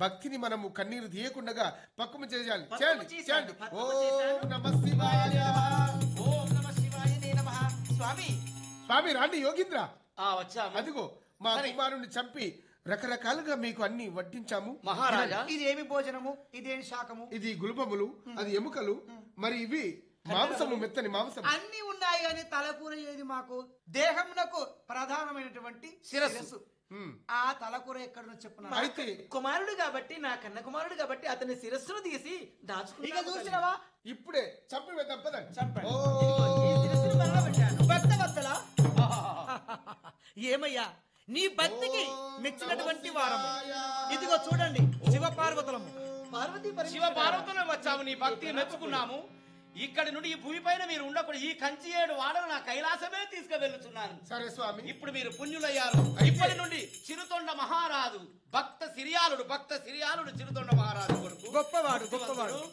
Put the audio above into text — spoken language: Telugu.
భక్తిని మనము కన్నీరు తీయకుండా పక్వము చేయాలి పక్వము చేయండి చేశాను, చేయండి పక్వము ఓం చేశాను. నమ శివాయ ఓం నమ శివాయ నమః స్వామి స్వామి రాండి యోగీంద్ర ఆ వచ్చాము అదిగో మా సరే. కుమారుని చంపి రకరకాలుగా మీకు అన్ని వడ్డించాము మహారాజా ఇదేమి భోజనము ఇదేమి శాకము ఇది గుల్పములు అది ఎముకలు మరి ఇవి మాంసము మెత్తని మాంసము అన్ని ఉన్నాయి కానీ తలకూర ఏది మాకు దేహమునకు ప్రధానమైనటువంటి శిరస్సు. ఉమ్. ఆ తలకూర ఎక్కడ చెప్పున అయితే కుమారుడు కాబట్టి నా కన్న కుమారుడు కాబట్టి అతని శిరస్సును తీసి ఇక దాచుకున్నాను చూసినవా ఇప్పుడే చంపి వేద్దాం పదండి చంపండి. ఓ ఈ శిరస్సును మరలా పెట్టాను భక్త వత్సలా ఏమయ్యా నీ భక్తికి మెచ్చినటువంటి వారము ఇదిగో చూడండి శివ పార్వతులము పార్వతీ శివ పరమేశ్వర పార్వతులు వచ్చాము నీ భక్తిని మెచ్చుకున్నాము ఇక్కడి నుండి ఈ భూమిపైన మీరు ఉండకూడదు ఈ కంచి ఏడు వాడలు నా కైలాసమే తీసుకువెళ్ళుచున్నాను సరే స్వామి ఇప్పుడు మీరు పుణ్యులయ్యారు ఇప్పటి నుండి చిరుతొండ మహారాజు భక్త సిరియాలుడు భక్త సిరియాలుడు చిరుతొండ మహారాజు కొడుకు గొప్పవాడు గొప్పవాడు